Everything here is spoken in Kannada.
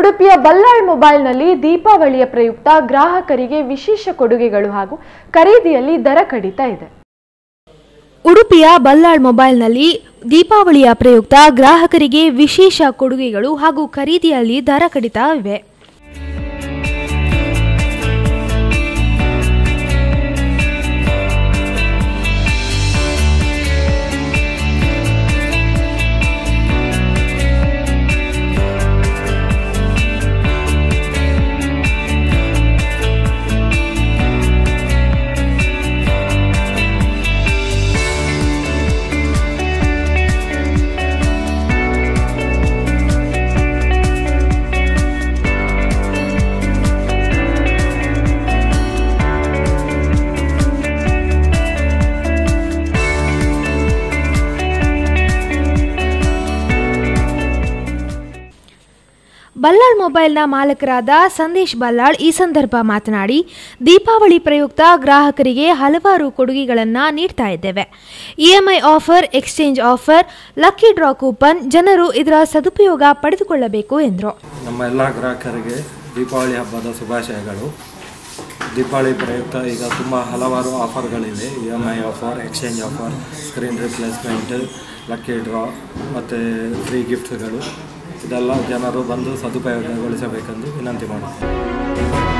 ಉಡುಪಿಯ ಬಲ್ಲಾಳ್ ಮೊಬೈಲ್ನಲ್ಲಿ ದೀಪಾವಳಿಯ ಪ್ರಯುಕ್ತ ಗ್ರಾಹಕರಿಗೆ ವಿಶೇಷ ಕೊಡುಗೆಗಳು ಹಾಗೂ ಖರೀದಿಯಲ್ಲಿ ದರ ಕಡಿತ ಇದೆ ಉಡುಪಿಯ ಬಲ್ಲಾಳ್ ಮೊಬೈಲ್ನಲ್ಲಿ ದೀಪಾವಳಿಯ ಪ್ರಯುಕ್ತ ಗ್ರಾಹಕರಿಗೆ ವಿಶೇಷ ಕೊಡುಗೆಗಳು ಹಾಗೂ ಖರೀದಿಯಲ್ಲಿ ದರ ಕಡಿತ ಇವೆ ಬಲ್ಲಾಳ್ ಮೊಬೈಲ್ನ ಮಾಲಕರಾದ ಸಂದೇಶ್ ಬಲ್ಲಾಳ್ ಈ ಸಂದರ್ಭ ಮಾತನಾಡಿ ದೀಪಾವಳಿ ಪ್ರಯುಕ್ತ ಗ್ರಾಹಕರಿಗೆ ಹಲವಾರು ಕೊಡುಗೆಗಳನ್ನು ನೀಡ್ತಾ ಇದ್ದೇವೆ EMI offer exchange offer lucky draw coupon ಜನರು ಇದರ ಸದುಪಯೋಗ ಪಡೆದುಕೊಳ್ಳಬೇಕು ಎಂದರು ನಮ್ಮ ಎಲ್ಲ ಗ್ರಾಹಕರಿಗೆ ದೀಪಾವಳಿ ಹಬ್ಬದ ಶುಭಾಶಯಗಳು ದೀಪಾವಳಿ ಪ್ರಯುಕ್ತ ಈಗ ತುಂಬ ಹಲವಾರು ಆಫರ್ಗಳಿವೆ E M I offer exchange offer screen replacement lucky draw ಮತ್ತು ಫ್ರೀ ಗಿಫ್ಟ್ಗಳು ಇದೆಲ್ಲ ಜನರು ಬಂದು ಸದುಪಯೋಗಗೊಳಿಸಬೇಕೆಂದು ವಿನಂತಿ ಮಾಡುತ್ತೇನೆ